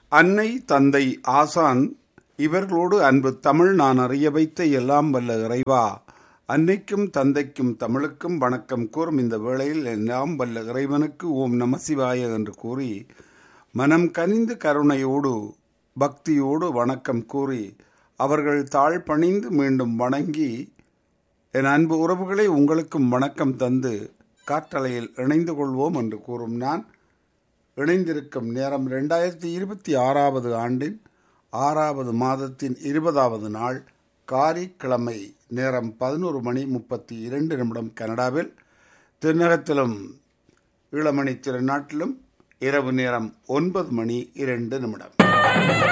அன்னை தந்தை ஆசான் இவர்களோடு அன்பு தமிழ் நான் அறிய வைத்த எல்லாம் வல்ல இறைவா அன்னைக்கும் தந்தைக்கும் தமிழுக்கும் வணக்கம் கூறும் இந்த வேளையில் எல்லாம் வல்ல இறைவனுக்கு ஓம் நம சிவாய என்று கூறி மனம் கனிந்து கருணையோடு பக்தியோடு வணக்கம் கூறி அவர்கள் தாழ் பணிந்து மீண்டும் வணங்கி என் அன்பு உறவுகளை உங்களுக்கும் வணக்கம் தந்து காற்றலையில் இணைந்து கொள்வோம் என்று கூறும் நான் இணைந்திருக்கும் நேரம் ரெண்டாயிரத்தி இருபத்தி ஆறாவது ஆண்டின் ஆறாவது மாதத்தின் இருபதாவது நாள் காரிக்கிழமை நேரம் பதினோரு மணி முப்பத்தி இரண்டு நிமிடம் கனடாவில் தென்னகத்திலும் இளமணி திருநாட்டிலும் இரவு நேரம் ஒன்பது மணி இரண்டு நிமிடம்